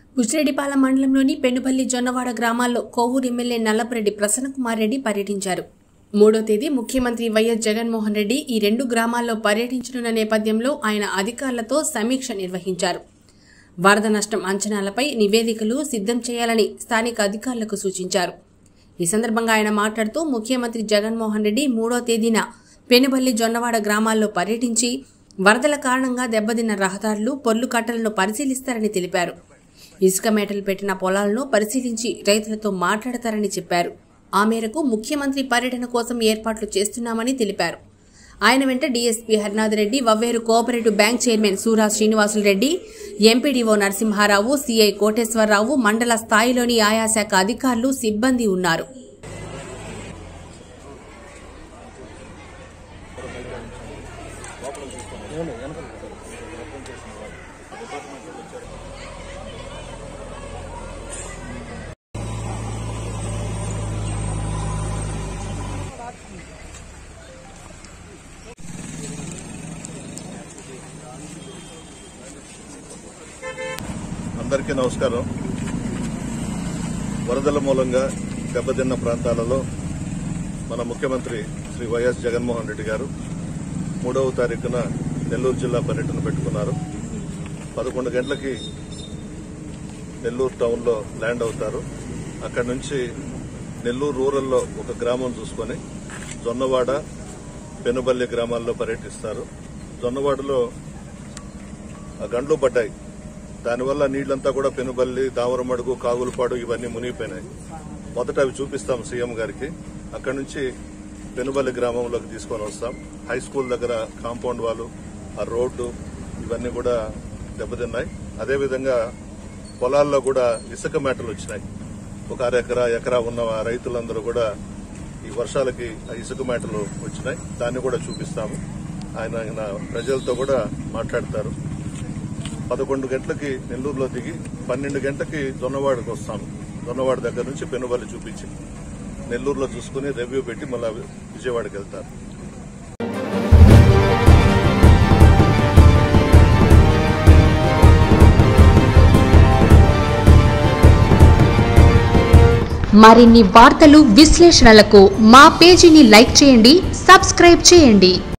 బుచ్చిరెడ్డిపాలెం మండలంలోని పెనుపల్లి జొన్నవాడ గ్రామాల్లో కోవూరు ఎమ్మెల్యే నల్లపురెడ్డి ప్రసన్నకుమార్ రెడ్డి పర్యటించారు మూడో తేదీ ముఖ్యమంత్రి వైఎస్ జగన్మోహన్ రెడ్డి ఈ రెండు గ్రామాల్లో పర్యటించనున్న నేపథ్యంలో ఆయన అధికారులతో సమీక్ష నిర్వహించారు వరద నష్టం అంచనాలపై నివేదికలు సిద్ధం చేయాలని స్థానిక అధికారులకు సూచించారు ఈ సందర్భంగా ఆయన మాట్లాడుతూ ముఖ్యమంత్రి జగన్మోహన్ రెడ్డి మూడో తేదీన పెనుబల్లి జొన్నవాడ గ్రామాల్లో పర్యటించి వరదల కారణంగా దెబ్బతిన్న రహదారులు పొర్లు కట్టలను పరిశీలిస్తారని తెలిపారు ఇసుక మేటలు పెట్టిన పొలాలను పరిశీలించి రైతులతో మాట్లాడతారని చెప్పారు ఆ మేరకు ముఖ్యమంత్రి పర్యటన కోసం ఏర్పాట్లు చేస్తున్నామని తెలిపారు ఆయన వెంట DSP Harinath Reddy Vavveru cooperative bank chairman Sura Srinivasulu Reddy MPDO Narasimharao CI Koteswararao మండల స్థాయిలోని ఆయా శాఖ అధికారులు సిబ్బంది ఉన్నారు అందరికీ నమస్కారం వరదల మూలంగా దెబ్బతిన్న ప్రాంతాలలో మన ముఖ్యమంత్రి శ్రీ వైఎస్ జగన్మోహన్ రెడ్డి గారు మూడవ తారీఖున నెల్లూరు జిల్లా పర్యటన పెట్టుకున్నారు పదకొండు గంటలకి నెల్లూరు టౌన్లో ల్యాండ్ అవుతారు అక్కడి నుంచి నెల్లూరు రూరల్లో ఒక గ్రామం చూసుకొని జొన్నవాడ పెనుబల్లి గ్రామాల్లో పర్యటిస్తారు జొన్నవాడలో ఆ గండ్లు పడ్డాయి దానివల్ల నీళ్లంతా కూడా పెనుబల్లి దావరమడుగు కాగులపాడు ఇవన్నీ మునిగిపోయినాయి మొదట అవి చూపిస్తాం సీఎం గారికి అక్కడి నుంచి పెనుబల్లి గ్రామంలోకి తీసుకొని వస్తాం హై స్కూల్ దగ్గర కాంపౌండ్ వాళ్ళు ఆ రోడ్డు ఇవన్నీ కూడా దెబ్బతిన్నాయి అదేవిధంగా పొలాల్లో కూడా ఇసుక మేటలు వచ్చినాయి ఒక అరెకరా ఎకరా ఉన్న ఆ రైతులందరూ కూడా ఈ వర్షాలకి ఆ ఇసుక మేటలు వచ్చినాయి దాన్ని కూడా చూపిస్తాము ఆయన ఆయన ప్రజలతో కూడా మాట్లాడతారు పదకొండు గంటలకి నెల్లూరులో దిగి పన్నెండు గంటలకి జొన్నవాడకు వస్తాము జొన్నవాడ దగ్గర నుంచి పెనుబల్లి చూపించి నెల్లూరులో చూసుకుని రివ్యూ పెట్టి మళ్ళీ విజయవాడకి వెళ్తారు మరిన్ని వార్తలు విశ్లేషణలకు మా పేజీని లైక్ చేయండి సబ్స్క్రైబ్ చేయండి